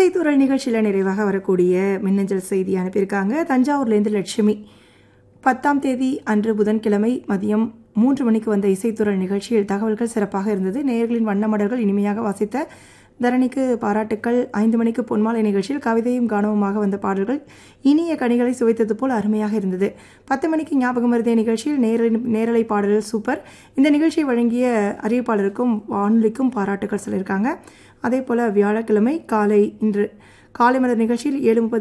இசைத்துறல் நிகழ்ச்சியில் நிறைவாக வரக்கூடிய மின்னஞ்சல் செய்தி அனுப்பியிருக்காங்க தஞ்சாவூர்லேருந்து லட்சுமி பத்தாம் தேதி அன்று புதன்கிழமை மதியம் மூன்று மணிக்கு வந்த இசைத்துறல் நிகழ்ச்சியில் தகவல்கள் சிறப்பாக இருந்தது நேயர்களின் வண்ணமடல்கள் இனிமையாக வாசித்த தரணிக்கு பாராட்டுக்கள் ஐந்து மணிக்கு பொன்மாலை நிகழ்ச்சியில் கவிதையும் கானவுமாக வந்த பாடல்கள் இனிய கனிகளை சுவைத்தது போல் அருமையாக இருந்தது பத்து மணிக்கு ஞாபகம் மருதே நிகழ்ச்சியில் நேரலை நேரலை பாடல்கள் சூப்பர் இந்த நிகழ்ச்சியை வழங்கிய அறிவிப்பாளருக்கும் வானொலிக்கும் பாராட்டுக்கள் சொல்லியிருக்காங்க அதே போல் வியாழக்கிழமை காலை இன்று காலை மலர் நிகழ்ச்சியில் ஏழு முப்பது